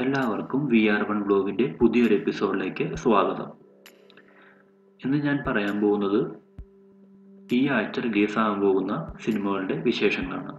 എല്ലാവർക്കും V R one ബ്ലോഗിൻ്റെ പുതിയൊരു എപ്പിസോഡിലേക്ക് സ്വാഗതം ഇന്ന് ഞാൻ പറയാൻ പോകുന്നത് ഈ ആഴ്ച റിലീസാകാൻ പോകുന്ന സിനിമകളുടെ വിശേഷങ്ങളാണ്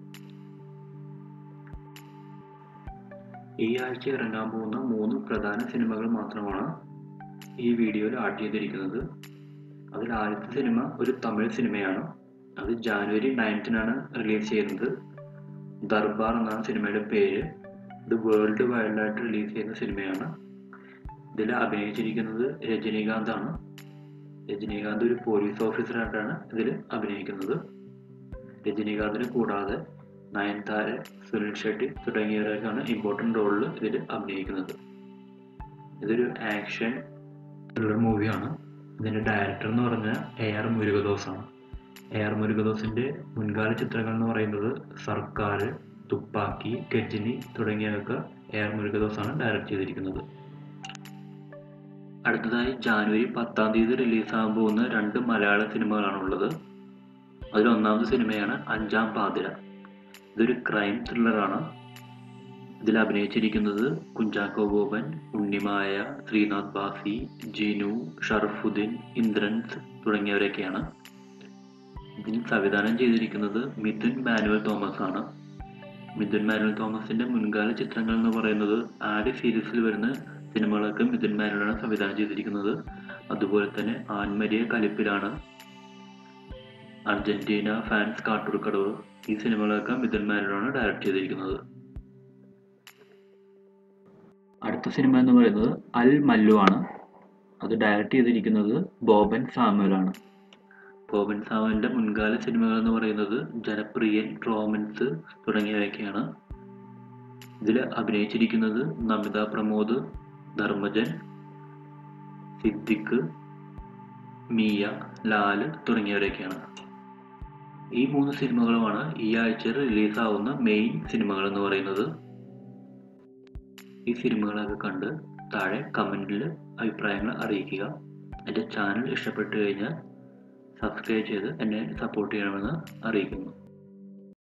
ഈ ആഴ്ച ഇറങ്ങാൻ പോകുന്ന മൂന്ന് പ്രധാന സിനിമകൾ മാത്രമാണ് ഈ വീഡിയോയിൽ ആഡ് ചെയ്തിരിക്കുന്നത് അതിൽ ആദ്യത്തെ സിനിമ ഒരു തമിഴ് സിനിമയാണ് അത് ജാനുവരി നയൻത്തിനാണ് റിലീസ് ചെയ്യുന്നത് ദർബാർ എന്നാണ് സിനിമയുടെ പേര് ഇത് വേൾഡ് വൈഡായിട്ട് റിലീസ് ചെയ്യുന്ന സിനിമയാണ് ഇതിൽ അഭിനയിച്ചിരിക്കുന്നത് രജനീകാന്ത് ആണ് രജനീകാന്ത് ഒരു പോലീസ് ഓഫീസറായിട്ടാണ് ഇതിൽ അഭിനയിക്കുന്നത് രജനീകാന്തിനെ കൂടാതെ നയൻതാര സുനിൽ ഷെട്ടി തുടങ്ങിയവരൊക്കെയാണ് ഇമ്പോർട്ടൻ്റ് റോളിൽ ഇതിൽ അഭിനയിക്കുന്നത് ഇതൊരു ആക്ഷൻ ത്രില്ലർ മൂവിയാണ് ഇതിൻ്റെ ഡയറക്ടർ എന്ന് പറഞ്ഞാൽ എ ആർ മുരുകദോസ് ആണ് എ ആർ മുരുകദോസിൻ്റെ മുൻകാല ചിത്രങ്ങൾ എന്ന് പറയുന്നത് സർക്കാർ തുപ്പാക്കി ഗജനി തുടങ്ങിയവയൊക്കെ എ ആർ മുരുകദോസാണ് ഡയറക്റ്റ് ചെയ്തിരിക്കുന്നത് അടുത്തതായി ജാനുവരി പത്താം തീയതി റിലീസാകാൻ പോകുന്ന രണ്ട് മലയാള സിനിമകളാണുള്ളത് അതിൽ ഒന്നാമത്തെ സിനിമയാണ് അഞ്ചാം പാതിര ഇതൊരു ക്രൈം ത്രില്ലറാണ് ഇതിൽ അഭിനയിച്ചിരിക്കുന്നത് കുഞ്ചാക്കോ ബോബൻ ഉണ്ണിമായ ശ്രീനാഥ് ബാസി ജിനു ഷറഫുദ്ദീൻ ഇന്ദ്രൻസ് തുടങ്ങിയവരൊക്കെയാണ് ഇതിന് സംവിധാനം ചെയ്തിരിക്കുന്നത് മിഥുൻ മാനുവൽ തോമസ് ആണ് മിഥുൻ മാനുവൽ തോമസിന്റെ മുൻകാല ചിത്രങ്ങൾ എന്ന് പറയുന്നത് ആദ്യ സീരീസിൽ വരുന്ന സിനിമകളൊക്കെ മിഥുൻ മാനുവലാണ് സംവിധാനം ചെയ്തിരിക്കുന്നത് അതുപോലെ തന്നെ ആൻമരിയ കലിപ്പിലാണ് അർജന്റീന ഫാൻസ് കാട്ടൂർക്കടവ് ഈ സിനിമകളൊക്കെ മിഥുൻ മാനുവലാണ് ഡയറക്റ്റ് ചെയ്തിരിക്കുന്നത് അടുത്ത സിനിമ എന്ന് പറയുന്നത് അൽ മല്ലു ആണ് അത് ഡയറക്റ്റ് ചെയ്തിരിക്കുന്നത് ബോബൻ സാമുവൽ ആണ് ബോബൻ സാമുവലിന്റെ മുൻകാല സിനിമകൾ എന്ന് പറയുന്നത് ജനപ്രിയൻ റോമൻസ് തുടങ്ങിയവയൊക്കെയാണ് ഇതിൽ അഭിനയിച്ചിരിക്കുന്നത് നമിത പ്രമോദ് ധർമ്മജൻ സിദ്ദിഖ് മിയ ലാല് തുടങ്ങിയവരൊക്കെയാണ് ഈ മൂന്ന് സിനിമകളുമാണ് ഈ ആഴ്ച റിലീസാവുന്ന മെയിൻ സിനിമകൾ എന്ന് പറയുന്നത് ഈ സിനിമകളൊക്കെ കണ്ട് താഴെ കമൻറ്റിൽ അഭിപ്രായങ്ങൾ അറിയിക്കുക എൻ്റെ ചാനൽ ഇഷ്ടപ്പെട്ടു കഴിഞ്ഞാൽ സബ്സ്ക്രൈബ് ചെയ്ത് എന്നെ സപ്പോർട്ട് ചെയ്യണമെന്ന് അറിയിക്കുന്നു